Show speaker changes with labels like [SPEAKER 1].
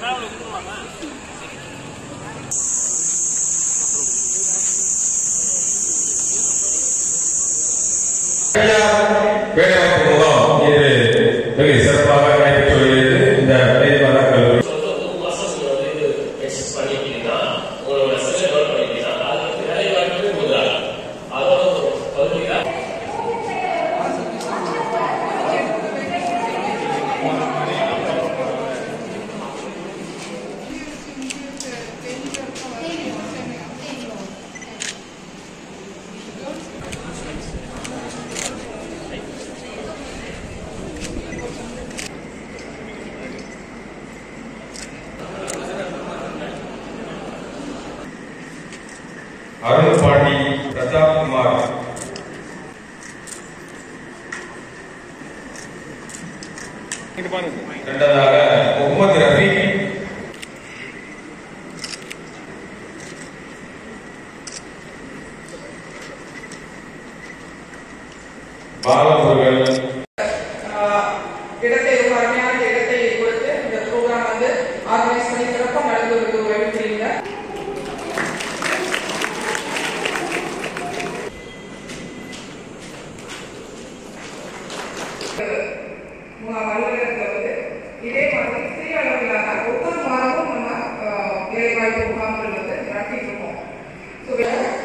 [SPEAKER 1] வேலைவாய்ப்பு முகாம் இது வெகு சிறப்பாக நடைபெற்று வருகிறது இந்த வேலைவாய்ப்பு கல்லூரி
[SPEAKER 2] சொல்லிட்டு ஒரு மாசம் நீங்க வந்து இது எக்ஸஸ் பண்ணிட்டீங்கன்னா உங்களோட செல்லை டெவலப் பண்ணிட்டீங்கன்னா அது வந்து வேலை வாய்ப்பு முதலாளி அதோட ஒரு பகுதியில்
[SPEAKER 1] அருண் பாண்டி பிரதாப் குமார் இரண்டாவதாக முகமது ரஃபீக் பாலமுருகன்
[SPEAKER 3] ஆஹ் இடத்தை ஒரு அருமையான இடத்தை கொடுத்து இந்த ப்ரோக்ராம் வந்து ஆர்கனைஸ் பண்ணி சிறப்பாக நடந்து வருது வழிபடுறீங்க அலுவலகத்தில் வந்து இதே மாதிரி சிறிய அளவிலான ஒவ்வொரு மாதமும் நம்ம ஆஹ் வேலைவாய்ப்பு முகாம்கள் வந்து நடத்திட்டு இருக்கோம் ஸோ